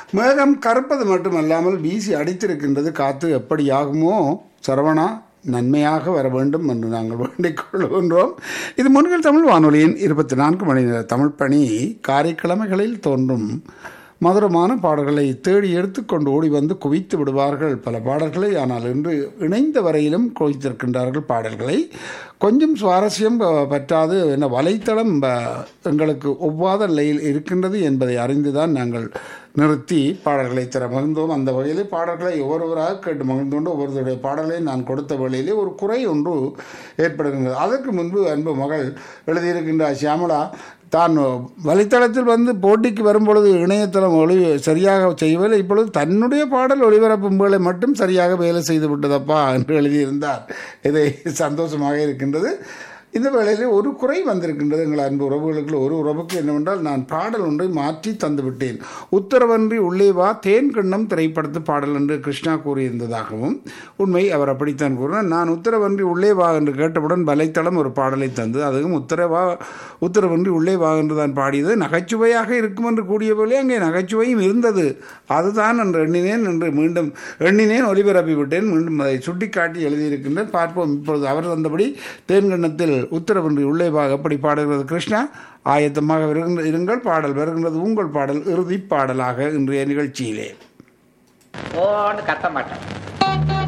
மேகம் கருப்பது மட்டுமல்லாமல் வீசி அடித்திருக்கின்றது காத்து எப்படி ஆகுமோ சரவணா நன்மையாக வர வேண்டும் என்று நாங்கள் வேண்டிக் கொள்கின்றோம் இது முன்கள் தமிழ் வானொலியின் இருபத்தி நான்கு மணி நேர தமிழ் பணி காரைக்கிழமைகளில் தோன்றும் மதுரமான பாடல்களை தேடி எடுத்துக்கொண்டு ஓடி வந்து குவித்து விடுவார்கள் பல பாடல்களை ஆனால் இன்று இணைந்த வரையிலும் குவித்திருக்கின்றார்கள் பாடல்களை கொஞ்சம் சுவாரஸ்யம் ப- பற்றாது என்ன வலைத்தளம் ப- எங்களுக்கு ஒவ்வாத நிலையில் இருக்கின்றது என்பதை அறிந்துதான் நாங்கள் நிறுத்தி பாடல்களை தர மகிழ்ந்தோம் அந்த வகையிலே பாடல்களை ஒவ்வொருவராக கேட்டு மகிழ்ந்தோண்டு ஒவ்வொருவருடைய பாடலை நான் கொடுத்த வேளையிலே ஒரு குறை ஒன்று ஏற்படுகின்றது அதற்கு முன்பு அன்பு மகள் எழுதியிருக்கின்ற சியாமளா தான் வலைத்தளத்தில் வந்து போட்டிக்கு வரும்பொழுது இணையதளம் ஒளி சரியாக செய்யவில்லை இப்பொழுது தன்னுடைய பாடல் ஒளிபரப்பும் வேலை மட்டும் சரியாக வேலை செய்து விட்டதப்பா என்று எழுதியிருந்தார் இதை சந்தோஷமாக இருக்கின்றது இந்த வேளையில் ஒரு குறை வந்திருக்கின்றது எங்கள் அன்பு உறவுகளுக்கு ஒரு உறவுக்கு என்னவென்றால் நான் பாடல் ஒன்றை மாற்றி தந்து விட்டேன் உத்தரவன்றி உள்ளே வா தேன் கிண்ணம் திரைப்படத்து பாடல் என்று கிருஷ்ணா கூறியிருந்ததாகவும் உண்மை அவர் அப்படித்தான் கூறினார் நான் உத்தரவன்றி உள்ளே வா என்று கேட்டவுடன் வலைத்தளம் ஒரு பாடலை தந்தது அதுவும் உத்தரவா உத்தரவன்றி உள்ளே வா என்று தான் பாடியது நகைச்சுவையாக இருக்கும் என்று கூடிய போலே அங்கே நகைச்சுவையும் இருந்தது அதுதான் என்று எண்ணினேன் என்று மீண்டும் எண்ணினேன் ஒலிபரப்பி விட்டேன் மீண்டும் அதை சுட்டிக்காட்டி எழுதியிருக்கின்றேன் பார்ப்போம் இப்பொழுது அவர் தந்தபடி தேன்கண்ணத்தில் உத்தரவின்றி உள்ளே வா எப்படி பாடுகிறது கிருஷ்ணா ஆயத்தமாக வருகின்ற இருங்கள் பாடல் வருகின்றது உங்கள் பாடல் இறுதிப் பாடலாக இன்றைய நிகழ்ச்சியிலே ஓன்னு கத்த மாட்டேன்